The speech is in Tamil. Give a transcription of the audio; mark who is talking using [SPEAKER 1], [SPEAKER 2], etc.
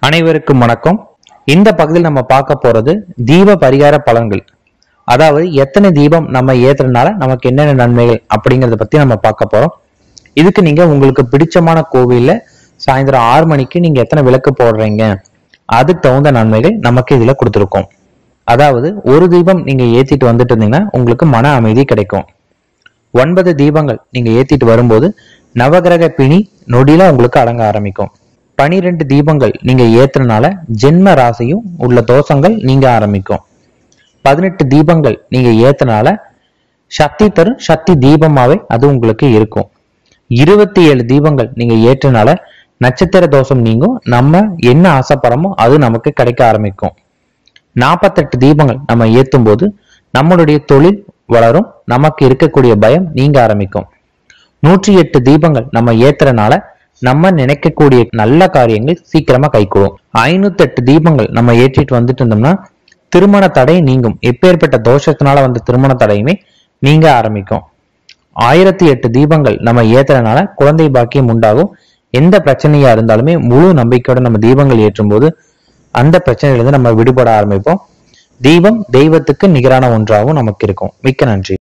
[SPEAKER 1] அனைவருக்கும் வணக்கம் இந்த பகுதியில் நம்ம பார்க்க போறது தீப பரிகார பலன்கள் அதாவது எத்தனை தீபம் நம்ம ஏத்துறதுனால நமக்கு என்னென்ன நன்மைகள் அப்படிங்கறத பத்தி நம்ம பார்க்க போறோம் இதுக்கு நீங்க உங்களுக்கு பிடிச்சமான கோவில்ல சாயந்தரம் ஆறு மணிக்கு நீங்க எத்தனை விளக்கு போடுறீங்க அதுக்கு தகுந்த நன்மைகள் நமக்கு இதுல கொடுத்துருக்கோம் அதாவது ஒரு தீபம் நீங்க ஏத்திட்டு வந்துட்டு இருந்தீங்கன்னா உங்களுக்கு மன அமைதி கிடைக்கும் ஒன்பது தீபங்கள் நீங்க ஏத்திட்டு வரும்போது நவகிரக பிணி நொடியில உங்களுக்கு அடங்க ஆரம்பிக்கும் பனிரெண்டு தீபங்கள் நீங்க ஏத்துறதுனால ஜென்ம ராசியும் உள்ள தோஷங்கள் நீங்க ஆரம்பிக்கும் பதினெட்டு தீபங்கள் நீங்க ஏத்துனால சக்தி தரும் சக்தி தீபமாவே அது உங்களுக்கு இருக்கும் இருபத்தி ஏழு தீபங்கள் நீங்க ஏற்றுனால நட்சத்திர தோஷம் நீங்கும் நம்ம என்ன ஆசைப்படுறோமோ அது நமக்கு கிடைக்க ஆரம்பிக்கும் நாற்பத்தெட்டு தீபங்கள் நம்ம ஏத்தும் போது நம்மளுடைய தொழில் வளரும் நமக்கு இருக்கக்கூடிய பயம் நீங்க ஆரம்பிக்கும் நூற்றி எட்டு தீபங்கள் நம்ம ஏத்துறனால நம்ம நினைக்கக்கூடிய நல்ல காரியங்கள் சீக்கிரமா கைகூடும் ஐநூத்தி எட்டு தீபங்கள் நம்ம ஏற்றிட்டு வந்துட்டு இருந்தோம்னா திருமண தடை நீங்கும் எப்பேற்பட்ட தோஷத்தினால வந்த திருமண தடையுமே நீங்க ஆரம்பிக்கும் ஆயிரத்தி எட்டு தீபங்கள் நம்ம ஏத்துறதுனால குழந்தை பாக்கியம் உண்டாகும் எந்த பிரச்சனையா இருந்தாலுமே முழு நம்பிக்கையோட நம்ம தீபங்கள் ஏற்றும் போது அந்த பிரச்சனையிலிருந்து நம்ம விடுபட ஆரம்பிப்போம் தீபம் தெய்வத்துக்கு நிகரான ஒன்றாகவும் நமக்கு இருக்கும் மிக்க நன்றி